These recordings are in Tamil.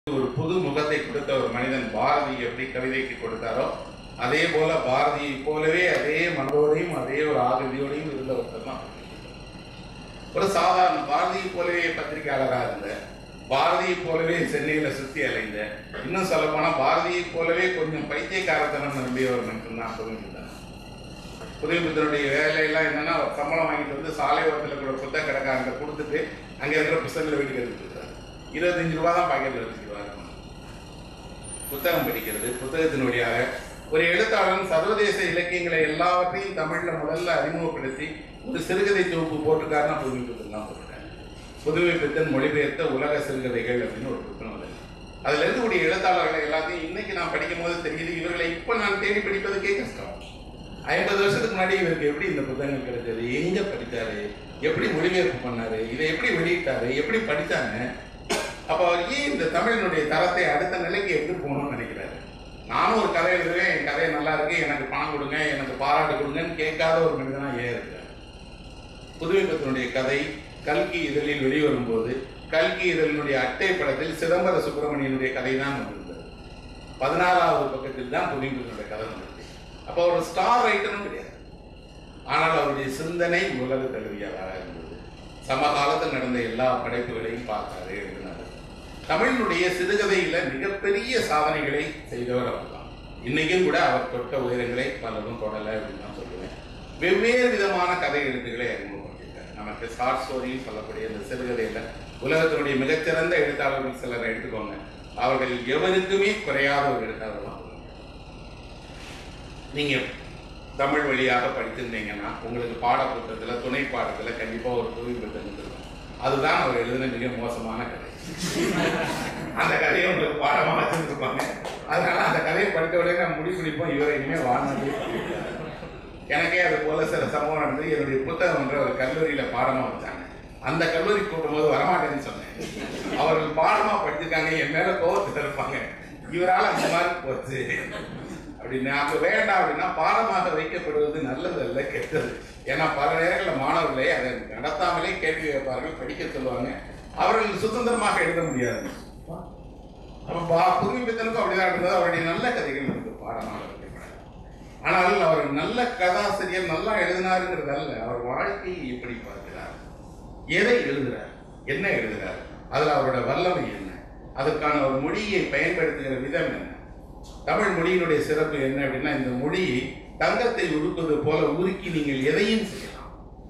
ஒரு புது முகத்தை கொடுத்த ஒரு மனிதன் பாரதி எப்படி கவிதைக்கு கொடுத்தாரோ அதே போல பாரதியை போலவே அதே மனதோடையும் அதே ஒரு ஆகதியோடையும் இருந்த ஒருத்தர் தான் ஒரு சாதாரண பாரதியை போலவே பத்திரிகையாளராக இருந்த பாரதியை போலவே சென்னையில சுத்தி அலைந்த இன்னும் சொல்ல போனா பாரதியை போலவே கொஞ்சம் பைத்தியக்காரத்தனம் நம்பிய ஒரு மனுஷன் தான் புதுமித்தான் புதுமித்தனுடைய வேலையெல்லாம் என்னன்னா அவர் சம்பளம் வாங்கிட்டு வந்து சாலை ஓரத்தில் கூட புத்தக கடைக்காரங்க கொடுத்துட்டு அங்க இருக்கிற புத்தகங்களை வீட்டுக்கு எடுத்துக்கிறார் இருபத்தஞ்சு ரூபா தான் பாக்கெட்ல வச்சுக்கிறார் புத்தகம் படிக்கிறது புத்தகத்தின் வழியாக ஒரு எழுத்தாளன் சர்வதேச இலக்கியங்களை எல்லாவற்றையும் தமிழ்ல முதல்ல அறிமுகப்படுத்தி ஒரு சிறுகதை தொகுப்பு போட்டிருக்காருன்னா புதுமை புத்தகம் தான் போட்டிருக்காரு புதுமை பித்தன் மொழிபெயர்த்த உலக சிறுகதைகள் அப்படின்னு ஒரு புத்தகம் வருது அதுல இருக்கக்கூடிய எழுத்தாளர்களை எல்லாத்தையும் இன்னைக்கு நான் படிக்கும் போது தெரியுது இவர்களை இப்ப நான் தேடி படிப்பதுக்கே கஷ்டம் ஐம்பது வருஷத்துக்கு முன்னாடி இவருக்கு எப்படி இந்த புத்தகங்கள் கிடைச்சது எங்க படிச்சாரு எப்படி மொழிபெயர்ப்பு பண்ணாரு இதை எப்படி வெளியிட்டாரு எப்படி படிச்சாங்க அப்ப அவர் ஏன் இந்த தமிழினுடைய தரத்தை அடுத்த நிலைக்கு எப்படி போகணும்னு நினைக்கிறாரு நானும் ஒரு கதை எழுதுவேன் என் கதை நல்லா இருக்கு எனக்கு பணம் கொடுங்க எனக்கு பாராட்டு கொடுங்கன்னு கேட்காத ஒரு மனிதனா ஏன் இருக்கிறார் புதுமைப்பத்தினுடைய கதை கல்கி இதழில் வெளிவரும் போது கல்கி இதழினுடைய அட்டை படத்தில் சிதம்பர சுப்பிரமணியனுடைய கதை தான் வந்திருந்தது பதினாறாவது பக்கத்தில் தான் புதுமைப்பத்தினுடைய கதை வந்திருக்கு அப்போ ஒரு ஸ்டார் ரைட்டரும் கிடையாது ஆனால் அவருடைய சிந்தனை உலக தழுவியதாக இருந்தது சமகாலத்தில் நடந்த எல்லா படைப்புகளையும் பார்த்தாரு எழுதினார் தமிழினுடைய சிறுகதையில மிகப்பெரிய சாதனைகளை செய்தவர் அவர் தான் இன்னைக்கும் கூட அவர் தொட்ட உயரங்களை பலரும் தொடலை அப்படின்னு தான் சொல்லுவேன் வெவ்வேறு விதமான கதை எழுத்துக்களை அறிமுகப்படுத்தியிருக்காரு நமக்கு ஷார்ட் ஸ்டோரின்னு சொல்லக்கூடிய இந்த சிறுகதையில உலகத்தினுடைய மிகச்சிறந்த எழுத்தாளர்கள் சிலரை எடுத்துக்கோங்க அவர்கள் எவருக்குமே குறையாத ஒரு எழுத்தாளர் தான் நீங்க தமிழ் வழியாக படிச்சிருந்தீங்கன்னா உங்களுக்கு பாட புத்தகத்துல துணை பாடத்துல கண்டிப்பா ஒரு துணை புத்தகம் இருக்கும் அதுதான் அவர் எழுதின மிக மோசமான கதை அந்த கதையை உங்களுக்கு பாடமா வச்சிருப்பாங்க அதனால அந்த கதையை படித்த உடனே நான் முடிவு பிடிப்போம் இவரை இனிமே வாழ்ந்ததே எனக்கே அது போல சில சம்பவம் நடந்து என்னுடைய புத்தகம் என்ற ஒரு கல்லூரியில பாடமா வச்சாங்க அந்த கல்லூரி கூட்டும்போது வரமாட்டேன்னு சொன்னேன் அவர்கள் பாடமா படிச்சிருக்காங்க என் மேல கோவத்தில் இருப்பாங்க இவரால் அந்த மாதிரி போச்சு அப்படின்னு அப்ப வேண்டாம் அப்படின்னா பாடமாக வைக்கப்படுவது நல்லது அல்ல கெட்டது ஏன்னா பல நேரங்களில் மாணவர்களை அதை நடத்தாமலே கேள்வி கேட்பார்கள் படிக்க சொல்லுவாங்க அவர்கள் சுதந்திரமாக எழுத முடியாது அப்ப பா- புதுமை பித்தனுக்கும் அப்படிதான் இருந்தது அவருடைய நல்ல கதைகள் இருக்கு பாடமாக வைக்கப்படாது ஆனால் அவர் நல்ல கதாசிரியர் நல்லா எழுதினாருங்கிறது அல்ல அவர் வாழ்க்கையை எப்படி பார்க்கிறார் எதை எழுதுறார் என்ன எழுதுறார் அதுல அவரோட வல்லமை என்ன அதற்கான ஒரு மொழியை பயன்படுத்துகிற விதம் என்ன தமிழ் மொழியினுடைய சிறப்பு என்ன அப்படின்னா இந்த மொழியை தங்கத்தை உடுப்பது போல உருக்கி நீங்கள் எதையும் செய்யலாம்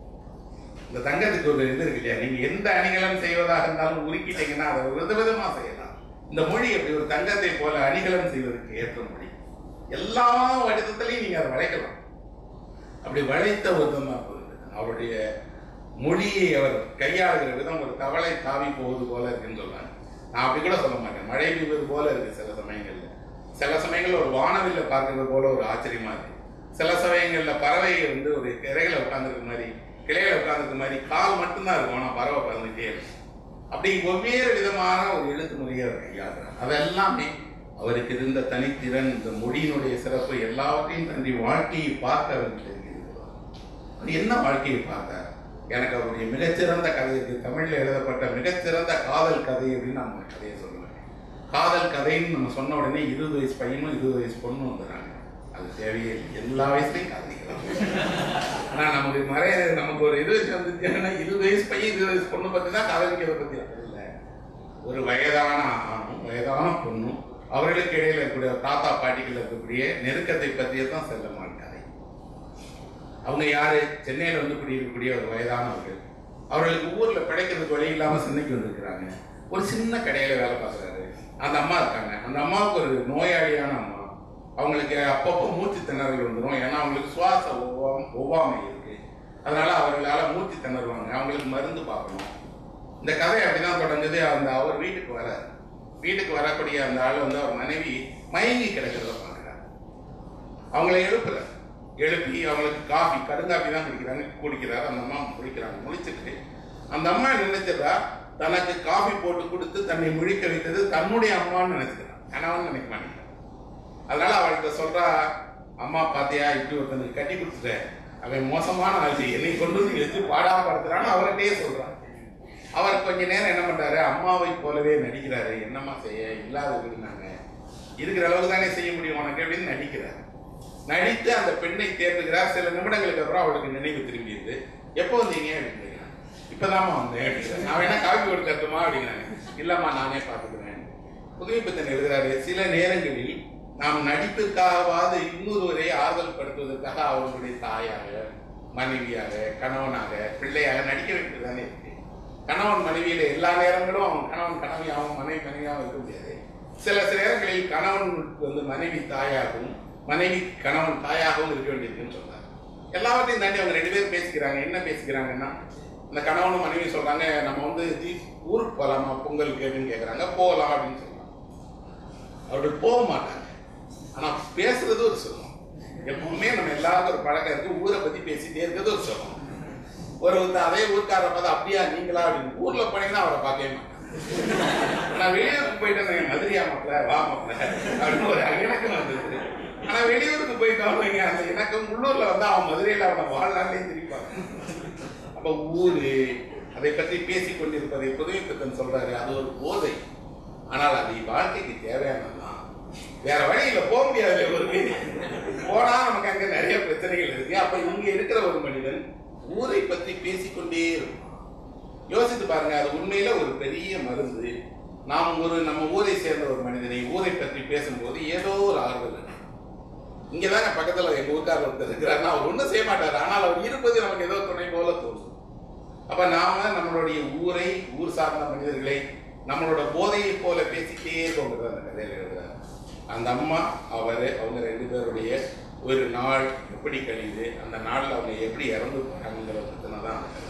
இந்த தங்கத்துக்கு ஒரு இது இருக்கு இல்லையா நீங்க எந்த அணிகலம் செய்வதாக இருந்தாலும் உருக்கிட்டீங்கன்னா அதை விதவிதமா செய்யலாம் இந்த மொழி அப்படி ஒரு தங்கத்தை போல அணிகலம் செய்வதற்கு ஏற்ற மொழி எல்லா வடிவத்திலையும் நீங்க அதை வளைக்கலாம் அப்படி வளைத்த விதம் தான் புதுமை. அவருடைய மொழியை அவர் கையாளுகிற விதம் ஒரு தவளை தாவி போவது போல இருக்குன்னு சொல்றாங்க நான் அப்படி கூட சொல்ல மாட்டேன் மழை பெய்வது போல இருக்கு சில சமயங்கள்ல சில சமயங்கள்ல ஒரு வானவில்ல பார்க்கறது போல ஒரு ஆச்சரியமா இருக்கு சில சமயங்கள்ல பறவை வந்து ஒரு கிளையில உட்கார்ந்துருக்க மாதிரி கிளையில உட்கார்ந்துருக்க மாதிரி கால் மட்டும்தான் இருக்கும் ஆனா பறவை பறந்துட்டே இருக்கும் அப்படி வெவ்வேறு விதமான ஒரு எழுத்து முறையை அவர் கையாளுறார் அதெல்லாமே அவருக்கு இருந்த தனித்திறன் இந்த மொழியினுடைய சிறப்பு எல்லாவற்றையும் தன்னுடைய வாழ்க்கையை பார்க்க அவருக்கு தெரிகிறது அது என்ன வாழ்க்கையை பார்த்தார் எனக்கு அவருடைய மிகச்சிறந்த கதை இருக்கு தமிழ்ல எழுதப்பட்ட மிகச்சிறந்த காதல் கதை அப்படின்னு நான் ஒரு கதையை சொல்லுவேன் காதல் கதைன்னு நம்ம சொன்ன உடனே இருபது வயசு பையனும் இருபது வயசு பொண்ணும் வந்துடுறாங்க அது தேவையே இல்லை எல்லா வயசுலையும் காதலிக்கலாம் ஆனா நமக்கு நிறைய நமக்கு ஒரு இது வந்துச்சுன்னா இருபது வயசு பையன் இருபது வயசு பொண்ணு பத்தி தான் காதலிக்கிறத பத்தி இல்லை ஒரு வயதான ஆணும் வயதான பொண்ணும் அவர்களுக்கு இடையில இருக்கக்கூடிய தாத்தா பாட்டிகள் இருக்கக்கூடிய நெருக்கத்தை பற்றியே தான் செல்லமான கதை அவங்க யாரு சென்னையில வந்து குடியிருக்கக்கூடிய ஒரு வயதானவர்கள் அவர்களுக்கு ஊர்ல பிழைக்கிறதுக்கு வழி இல்லாம சென்னைக்கு வந்திருக்கிறாங்க ஒரு சின்ன கடையில வேலை பார்க்குறாரு அந்த அம்மா இருக்காங்க அந்த அம்மாவுக்கு ஒரு நோயாளியான அம்மா அவங்களுக்கு அப்பப்போ மூச்சு திணறல் வந்துடும் ஏன்னா அவங்களுக்கு சுவாச ஒவ்வாம ஒவ்வாமை இருக்கு அதனால அவர்களால மூச்சு திணறுவாங்க அவங்களுக்கு மருந்து பார்க்கணும் இந்த கதை அப்படிதான் தொடங்குது அந்த அவர் வீட்டுக்கு வராரு வீட்டுக்கு வரக்கூடிய அந்த ஆள் வந்து அவர் மனைவி மயங்கி கிடக்கிறத பார்க்குறாரு அவங்கள எழுப்புற எழுப்பி அவங்களுக்கு காஃபி கடுங்காஃபி தான் குடிக்கிறாங்க குடிக்கிறாரு அந்த அம்மா குடிக்கிறாங்க முடிச்சிட்டு அந்த அம்மா நினைச்சிடா தனக்கு காஃபி போட்டு கொடுத்து தன்னை முழிக்க வைத்தது தன்னுடைய அம்மான்னு நினைச்சுக்கிறான் கணவன் நினைக்க மாட்டேங்கிறான் அதனால அவள்கிட்ட சொல்றா அம்மா பாத்தியா இப்படி ஒருத்தனுக்கு கட்டி கொடுத்துட்டேன் அவன் மோசமான ஆள் என்னை கொண்டு வந்து வச்சு பாடாம படுத்துறான்னு அவர்கிட்டயே சொல்றான் அவர் கொஞ்ச நேரம் என்ன பண்றாரு அம்மாவை போலவே நடிக்கிறாரு என்னம்மா செய்ய இல்லாத வீடுனாங்க இருக்கிற அளவுக்கு தானே செய்ய முடியும் உனக்கு அப்படின்னு நடிக்கிறார் நடித்து அந்த பெண்ணை தேர்ந்துகிறார் சில நிமிடங்களுக்கு அப்புறம் அவளுக்கு நினைவு திரும்பியது எப்போ வந்தீங்க அப்படின்னு கேக்குறாங்க. இப்பதாம்மா வந்தேன் அப்படிங்கிறார் நான் வேணா காப்பி கொடுக்கட்டுமா அப்படிங்கிறாங்க இல்லம்மா நானே பார்த்துக்கிறேன் புதுமை பித்தன் எழுதுறாரு சில நேரங்களில் நாம் நடிப்பிற்காகவாது இன்னொருவரை ஆறுதல் படுத்துவதற்காக அவர்களுடைய தாயாக மனைவியாக கணவனாக பிள்ளையாக நடிக்க வேண்டியதுதானே இருக்கு கணவன் மனைவியில எல்லா நேரங்களும் அவன் கணவன் கணவியாகவும் மனைவி மனைவியாகவும் இருக்க முடியாது சில சில நேரங்களில் கணவனுக்கு வந்து மனைவி தாயாகவும் மனைவி கணவன் தாயாகவும் இருக்க வேண்டியிருக்குன்னு சொல்றாரு எல்லாவற்றையும் தாண்டி அவங்க ரெண்டு பேரும் பேசிக்கிறாங்க என்ன பேசிக்கிறாங்கன்னா இந்த கணவனும் மனைவி சொல்றாங்க நம்ம வந்து தீ- ஊருக்கு போகலாமா பொங்கலுக்கு அப்படின்னு கேட்குறாங்க போகலாம் அப்படின்னு சொல்றாங்க அவர்கள் போக மாட்டாங்க ஆனா பேசுறது ஒரு சுகம் எப்பவுமே நம்ம எல்லாருக்கும் ஒரு பழக்கம் இருக்கு ஊரை பத்தி பேசிட்டே இருக்கிறது ஒரு சுகம் ஒரு வந்து அதே ஊர்க்காரரை பார்த்து அப்படியா நீங்களா அப்படின்னு ஊர்ல போனீங்கன்னா அவரை பார்க்கவே மாட்டாங்க நான் வெளியூருக்கு போயிட்டு வந்தேன் மதுரையா மாப்பிள வா மாப்பிள அப்படின்னு ஒரு இணக்கம் வந்தது ஆனா வெளியூருக்கு போயிட்டு வந்தீங்க அந்த இணக்கம் உள்ளூர்ல வந்து அவன் மதுரையில அவனை வாழ்நாள்லயே திருப்பாங்க அப்ப ஊரு அதை பற்றி பேசிக் கொண்டிருப்பதை புதுமை பித்தன் சொல்றாரு அது ஒரு போதை ஆனால் அது வாழ்க்கைக்கு தேவையானதுதான் வேற வழியில போக முடியாது ஒரு போனா நமக்கு அங்க நிறைய பிரச்சனைகள் இருக்கு அப்ப இங்க இருக்கிற ஒரு மனிதன் ஊரை பற்றி பேசிக்கொண்டே இருப்பான் யோசித்து பாருங்க அது உண்மையில ஒரு பெரிய மருந்து நாம் ஒரு நம்ம ஊரை சேர்ந்த ஒரு மனிதனை ஊரை பற்றி பேசும்போது ஏதோ ஒரு ஆறுதல் இருக்கு. இங்கதாங்க பக்கத்துல எங்க ஊர்க்காரர் ஒருத்தர் இருக்கிறார் அவர் ஒண்ணும் செய்ய மாட்டாரு ஆனால் அவர் இருப்பது நமக்கு ஏதோ துணை போல தோணும் அப்ப நாம நம்மளுடைய ஊரை ஊர் சார்ந்த மனிதர்களை நம்மளோட போதையை போல பேசிட்டே போகிறது அந்த கதையில எழுதுறாரு அந்த அம்மா அவரு அவங்க ரெண்டு பேருடைய ஒரு நாள் எப்படி கழியுது அந்த நாள்ல அவங்க எப்படி இறந்து போறாங்கிறத பத்தின தான் அந்த கதை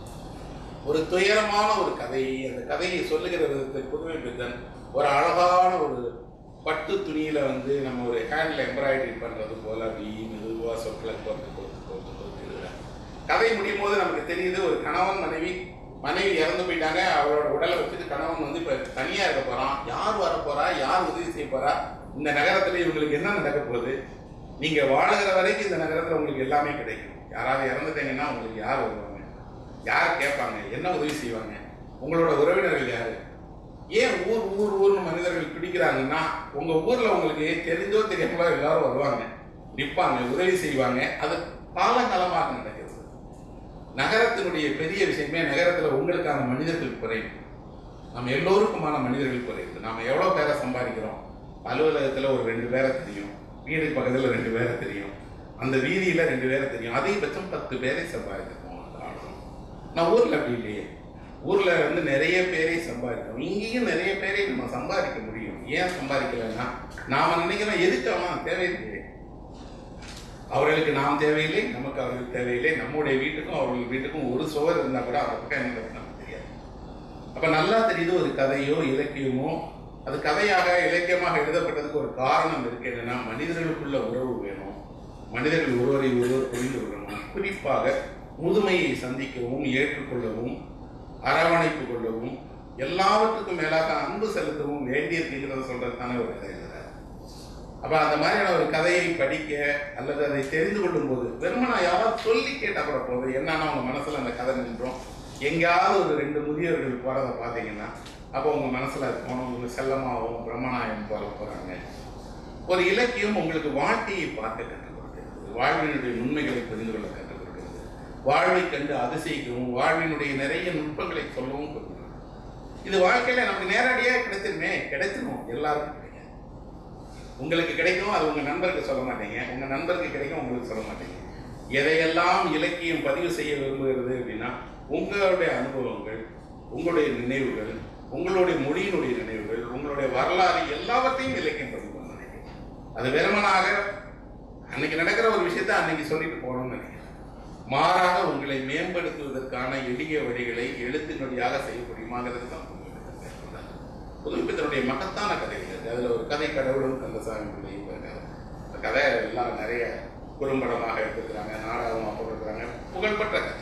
ஒரு துயரமான ஒரு கதையை அந்த கதையை சொல்லுகிற விதத்தில் புதுமை பித்தன் ஒரு அழகான ஒரு பட்டு துணியில வந்து நம்ம ஒரு ஹேண்ட்ல எம்ப்ராய்டரி பண்றது போல அப்படி மெதுவா சொற்களை கோர்த்து கோர்த்து கோர்த்து கோர்த்து எழுதுறாரு. கதை முடியும் போது நமக்கு தெரியுது ஒரு கணவன் மனைவி மனைவி இறந்து போயிட்டாங்க அவரோட உடலை வச்சுட்டு கணவன் வந்து இப்ப தனியா இருக்க போறான் யார் வர போறா யார் உதவி செய்ய போறா இந்த நகரத்துல இவங்களுக்கு என்ன நடக்க போகுது நீங்க வாழுகிற வரைக்கும் இந்த நகரத்துல உங்களுக்கு எல்லாமே கிடைக்கும் யாராவது இறந்துட்டீங்கன்னா உங்களுக்கு யார் வருவாங்க யார் கேட்பாங்க என்ன உதவி செய்வாங்க உங்களோட உறவினர்கள் யாரு ஏன் ஊர் ஊர் ஊர்னு மனிதர்கள் பிடிக்கிறாங்கன்னா உங்க ஊர்ல உங்களுக்கு தெரிஞ்சோ தெரியாமலோ எல்லாரும் வருவாங்க நிற்பாங்க உதவி செய்வாங்க அது காலங்காலமாக நடக்கிறது நகரத்தினுடைய பெரிய விஷயமே நகரத்துல உங்களுக்கான மனிதர்கள் குறைவு நம்ம எல்லோருக்குமான மனிதர்கள் குறைவு நாம எவ்வளவு பேரை சம்பாதிக்கிறோம் அலுவலகத்துல ஒரு ரெண்டு பேரை தெரியும் வீடுக்கு பக்கத்துல ரெண்டு பேரை தெரியும் அந்த வீதியில ரெண்டு பேரை தெரியும் அதிகபட்சம் பத்து பேரை சம்பாதிக்கிறோம் அந்த ஆளும். நான் ஊர்ல அப்படி இல்லையே ஊர்ல வந்து நிறைய பேரை சம்பாதிக்கிறோம் இங்கேயும் நிறைய பேரை நம்ம சம்பாதிக்க முடியும் ஏன் சம்பாதிக்கலைன்னா நாம நினைக்கிறோம் எதுக்கு அவன் தேவையில்லையே அவர்களுக்கு நாம் தேவையில்லை நமக்கு அவர்களுக்கு தேவையில்லை நம்முடைய வீட்டுக்கும் அவர்கள் வீட்டுக்கும் ஒரு சுவர் இருந்தா கூட அந்த பக்கம் என்ன நடக்குது நமக்கு தெரியாது அப்ப நல்லா தெரியுது ஒரு கதையோ இலக்கியமோ அது கதையாக இலக்கியமாக எழுதப்பட்டதுக்கு ஒரு காரணம் இருக்கு என்னன்னா மனிதர்களுக்குள்ள உறவு வேணும் மனிதர்கள் ஒருவரை ஒருவர் புரிந்து கொள்ளணும் குறிப்பாக முதுமையை சந்திக்கவும் ஏற்றுக்கொள்ளவும் அரவணைப்பு கொள்ளவும் எல்லாவற்றுக்கும் மேலாக அன்பு செலுத்தவும் வேண்டியிருக்குங்கிறத சொல்றது தானே ஒரு கதை எழுதுறாரு அப்ப அந்த மாதிரியான ஒரு கதையை படிக்க அல்லது அதை தெரிந்து கொள்ளும் போது வெறுமனா யாராவது சொல்லி கேட்டா கூட போதும் என்னன்னா உங்க மனசுல அந்த கதை நின்றோம் எங்கேயாவது ஒரு ரெண்டு முதியவர்கள் போறதை பார்த்தீங்கன்னா அப்போ உங்க மனசுல இருக்கும் உங்க செல்லமாவும் பிரம்மநாயம் போல போறாங்க ஒரு இலக்கியம் உங்களுக்கு வாழ்க்கையை பார்க்க கற்றுக் கொடுக்கிறது வாழ்வினுடைய உண்மைகளை புரிந்து கொள்ள கற்றுக் கொடுக்கிறது வாழ்வை கண்டு அதிசயிக்கவும் வாழ்வினுடைய நிறைய நுட்பங்களை சொல்லவும் கொடுக்கிறது இது வாழ்க்கையில நமக்கு நேரடியா கிடைச்சிருமே கிடைச்சிரும் எல்லாருக்கும் கிடைக்கும் உங்களுக்கு கிடைக்கும் அது உங்க நண்பருக்கு சொல்ல மாட்டீங்க உங்க நண்பருக்கு கிடைக்கும் உங்களுக்கு சொல்ல மாட்டீங்க எதையெல்லாம் இலக்கியம் பதிவு செய்ய விரும்புகிறது அப்படின்னா உங்களுடைய அனுபவங்கள் உங்களுடைய நினைவுகள் உங்களுடைய மொழியினுடைய நினைவுகள் உங்களுடைய வரலாறு எல்லாவற்றையும் இலக்கியம் பதிவு பண்ண நினைக்கிறேன் அது வெறுமனாக அன்னைக்கு நடக்கிற ஒரு விஷயத்தை அன்னைக்கு சொல்லிட்டு போகணும்னு நினைக்கிறேன் மாறாக உங்களை மேம்படுத்துவதற்கான எளிய வழிகளை எழுத்தின் வழியாக செய்ய முடியுமாங்கிறது தான் புதுப்பித்தனுடைய மகத்தான கதைகள் இருக்கு அதுல ஒரு கதை கடவுளும் கந்தசாமி பிள்ளையும் இருக்காங்க அந்த கதை எல்லாம் நிறைய குறும்படமாக எடுத்துக்கிறாங்க நாடகமாக போட்டுருக்காங்க புகழ்பெற்ற கதை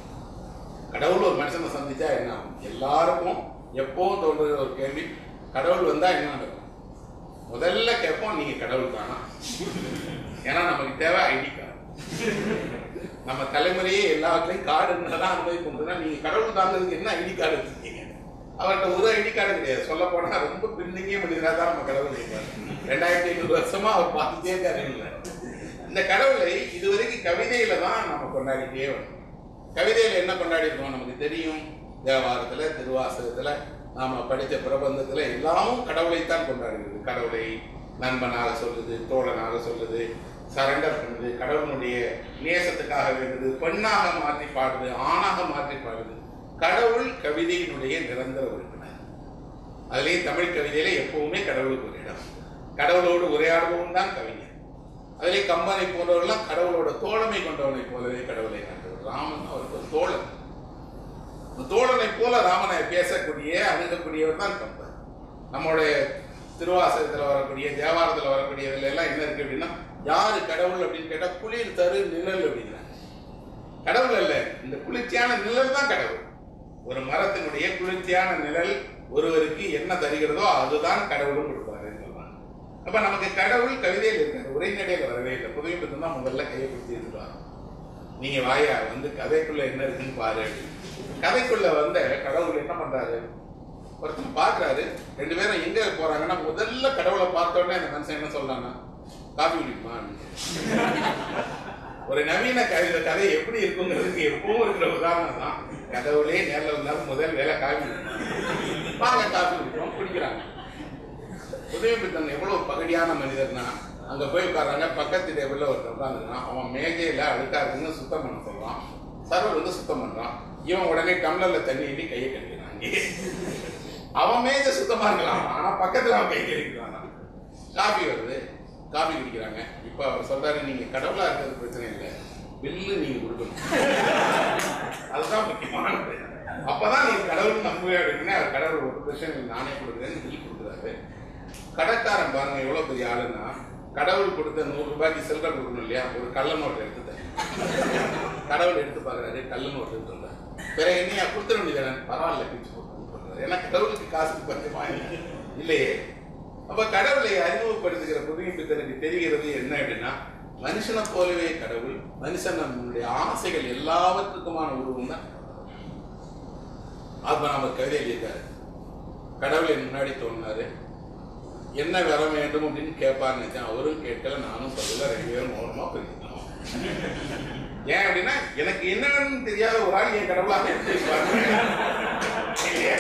கடவுள் ஒரு மனுஷனை சந்திச்சா என்ன ஆகும் எல்லாருக்கும் எப்பவும் தோன்றுற ஒரு கேள்வி கடவுள் வந்தா என்ன நடக்கும் முதல்ல கேட்போம் நீங்க கடவுள் தானா ஏன்னா நமக்கு தேவை ஐடி கார்டு நம்ம தலைமுறையே எல்லாத்துலயும் கார்டு தான் அனுபவிக்கணும்னா நீங்க கடவுள் தாங்கிறதுக்கு என்ன ஐடி கார்டு வச்சிருக்கீங்க அவர்கிட்ட ஒரு ஐடி கார்டு கிடையாது சொல்ல போனா ரொம்ப பின்தங்கிய மனிதராக தான் நம்ம கடவுள் இருக்காரு ரெண்டாயிரத்தி ஐநூறு வருஷமா அவர் பார்த்துட்டே இருக்காரு இல்ல. இந்த கடவுளை இதுவரைக்கும் கவிதையில தான் நம்ம கொண்டாடிட்டே வரோம் கவிதையில என்ன கொண்டாடி இருக்கோம் நமக்கு தெரியும் தேவாரத்துல திருவாசகத்துல நாம படித்த பிரபந்தத்துல எல்லாமும் கடவுளைத்தான் கொண்டாடுகிறது கடவுளை நண்பனாக சொல்லுது தோழனாக சொல்லுது சரண்டர் பண்ணுது கடவுளுடைய நேசத்துக்காக வேண்டுது பெண்ணாக மாற்றி பாடுது ஆணாக மாற்றி பாடுது கடவுள் கவிதையினுடைய நிரந்தர உறுப்பினர் அதுலேயே தமிழ் கவிதையில எப்பவுமே கடவுளுக்கு ஒரு இடம் கடவுளோடு உரையாடுபவன் தான் கவிஞர் அதிலே கம்பனை போன்றவர்கள்லாம் கடவுளோட தோழமை கொண்டவனை போலவே கடவுளை கண்டவர் ராமன் அவருக்கு ஒரு தோழன் அந்த தோழனை போல ராமனை பேசக்கூடிய அணுகக்கூடியவர் தான் கம்பன் நம்மளுடைய திருவாசகத்துல வரக்கூடிய தேவாரத்துல வரக்கூடிய இதுல எல்லாம் என்ன இருக்கு அப்படின்னா யாரு கடவுள் அப்படின்னு கேட்டா குளிர் தரு நிழல் அப்படிங்கிறாங்க கடவுள் அல்ல இந்த குளிர்ச்சியான நிழல் தான் கடவுள் ஒரு மரத்தினுடைய குளிர்ச்சியான நிழல் ஒருவருக்கு என்ன தருகிறதோ அதுதான் கடவுளும் கொடுப்பாருன்னு சொல்றாங்க அப்ப நமக்கு கடவுள் கவிதையில் இருக்காரு உரைநடையில் வரவே இல்லை புதுமை பத்தி தான் முதல்ல கையை பிடிச்சி இருப்பாங்க நீங்க வாயா வந்து கதைக்குள்ள என்ன இருக்குன்னு பாரு கதைக்குள்ள வந்த கடவுள் என்ன பண்றாரு ஒருத்தர் பாக்குறாரு ரெண்டு பேரும் எங்க போறாங்கன்னா முதல்ல கடவுளை பார்த்த உடனே அந்த மனுஷன் என்ன சொல்றான்னா காபி குடிக்குமா ஒரு நவீன கவிதை கதை எப்படி இருக்குங்கிறதுக்கு எப்பவும் இருக்கிற உதாரணம் தான் கடவுளே நேரில் வந்தாலும் முதல் வேலை காபி குடிக்கணும். வாங்க காபி குடிக்கிறோம் குடிக்கிறாங்க உதவி பித்தன் எவ்வளவு பகடியான மனிதர்னா அங்க போய் உட்கார்றாங்க பக்கத்து டேபிள்ல ஒருத்தர் உட்காந்துருக்கான் அவன் மேஜையில அழுக்கா இருக்குன்னு சுத்தம் பண்ண சொல்றான் சர்வர் வந்து சுத்தம் பண்றான் இவன் உடனே டம்ளர்ல தண்ணி ஊற்றி கையை கழுவிக்கிறான் அவன் மேஜை சுத்தமா இருக்கலாம் ஆனா பக்கத்துல அவன் கை கழுவிக்கிறான் காபி வருது காபி குடிக்கிறாங்க இப்ப அவர் சொல்றாரு நீங்க கடவுளா இருக்கிறது பிரச்சனை இல்லை பில்லு நீங்க கொடுக்கணும் அதுதான் முக்கியமானது அப்பதான் நீங்க கடவுள் நம்பவே அப்படின்னா அவர் கடவுள் ஒரு பிரச்சனை இல்லை, நானே கொடுக்குறேன்னு பில் கொடுக்குறாரு கடைக்காரன் பாருங்க எவ்வளவு பெரிய ஆளுன்னா கடவுள் கொடுத்த நூறு ரூபாய்க்கு சில்லறை கொடுக்கணும் இல்லையா ஒரு கள்ள நோட்டு எடுத்து கடவுள் எடுத்து பார்க்கறாரு கள்ள நோட்டு எடுத்துறாரு பிறகு என்னையா கொடுத்துட வேண்டியதானே பரவாயில்ல பிச்சு போட்டு சொல்றாரு. ஏன்னா கடவுளுக்கு காசுக்கு பஞ்சமா இல்லை இல்லையே அப்ப கடவுளை அறிமுகப்படுத்துகிற புதிய பித்தனுக்கு தெரிகிறது என்ன அப்படின்னா மனுஷனை போலவே கடவுள் மனுஷன் நம்மளுடைய ஆசைகள் எல்லாவற்றுக்குமான உருவம் தான் அப்ப நம்ம கவிதை எழுதியிருக்காரு கடவுள் என் முன்னாடி தோணினாரு என்ன வர வேண்டும் அப்படின்னு கேட்பாருன்னு நினைச்சேன் அவரும் கேட்கல நானும் சொல்லல ரெண்டு பேரும் மௌனமா போயிருக்கோம் ஏன் அப்படின்னா எனக்கு என்னன்னு தெரியாத ஒரு ஆள் என் கடவுளாக எடுத்துருப்பாங்க இல்லையா?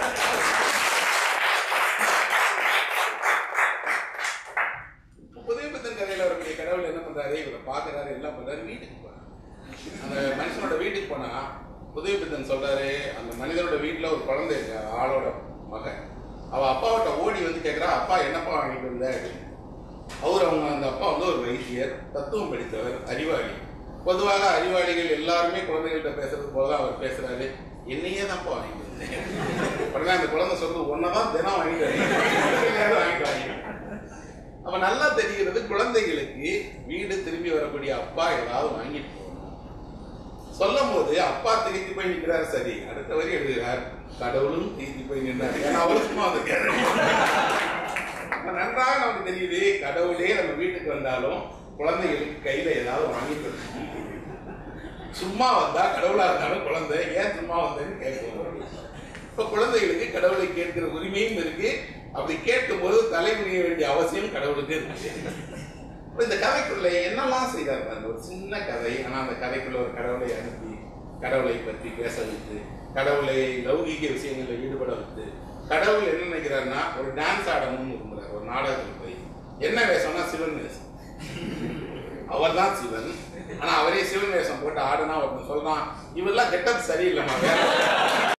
புதுமைப்பத்தன் கதையில வரக்கூடிய கடவுள் என்ன பண்றாரு இவரை பாக்குறாரு எல்லாம் பண்றாரு வீட்டுக்கு போறாரு அந்த மனுஷனோட வீட்டுக்கு போனா புதுமைப்பத்தன் சொல்றாரு அந்த மனிதனோட வீட்டுல ஒரு குழந்தை இருக்கு ஆளோட மகன் அவ அப்பாவிட்ட ஓடி வந்து கேக்குறா அப்பா என்னப்பா வாங்கிட்டு வந்த அப்படின்னு அவர் அவங்க அந்த அப்பா வந்து ஒரு வைத்தியர் தத்துவம் படித்தவர் அறிவாளி பொதுவாக அறிவாளிகள் எல்லாருமே குழந்தைகள்கிட்ட பேசுறது போல அவர் பேசுறாரு என்னையே தான்ப்பா வாங்கிட்டு வந்தேன் உடனே அந்த குழந்தை சொல்றது ஒன்னதான் தினம் வாங்கிட்டு வரேன் வாங்கிட்டு வாங்கிட்டு அப்ப நல்லா தெரிகிறது குழந்தைகளுக்கு வீடு திரும்பி வரக்கூடிய அப்பா ஏதாவது வாங்கிட்டு போகணும் சொல்லும் போது அப்பா திருப்பி போய் நிற்கிறார் சரி அடுத்த வரி எழுதுகிறார் கடவுளும் திருப்பி போய் நின்றார் ஏன்னா அவரு சும்மா வந்திருக்காரு அப்ப நன்றாக நமக்கு தெரியுது கடவுளே நம்ம வீட்டுக்கு வந்தாலும் குழந்தைகளுக்கு கையில ஏதாவது வாங்கிட்டு வரணும். சும்மா வந்தா கடவுளா இருந்தாலும் குழந்தை ஏன் சும்மா வந்தேன்னு கேட்கும் இப்ப குழந்தைகளுக்கு கடவுளை கேட்கிற உரிமையும் இருக்கு அப்படி கேட்கும்போது தலைமுடிய வேண்டிய அவசியம் கடவுளுக்கு இருக்கு இப்ப இந்த கதைக்குள்ள என்னெல்லாம் செய்தார் பாருங்க ஒரு சின்ன கதை ஆனா அந்த கதைக்குள்ள ஒரு கடவுளை அனுப்பி கடவுளை பற்றி பேச வைத்து கடவுளை லௌகீக விஷயங்களில் ஈடுபட வைத்து கடவுள் என்ன நினைக்கிறாருன்னா ஒரு டான்ஸ் ஆடணும்னு விரும்புறாரு ஒரு நாடகத்தில் போய் என்ன வேஷம்னா சிவன் வேஷம் அவர் தான் சிவன் ஆனா அவரே சிவன் வேஷம் போட்டு ஆடுனா ஒருத்தன் சொல்றான் இவெல்லாம் கெட்டது சரியில்லைம்மா வேற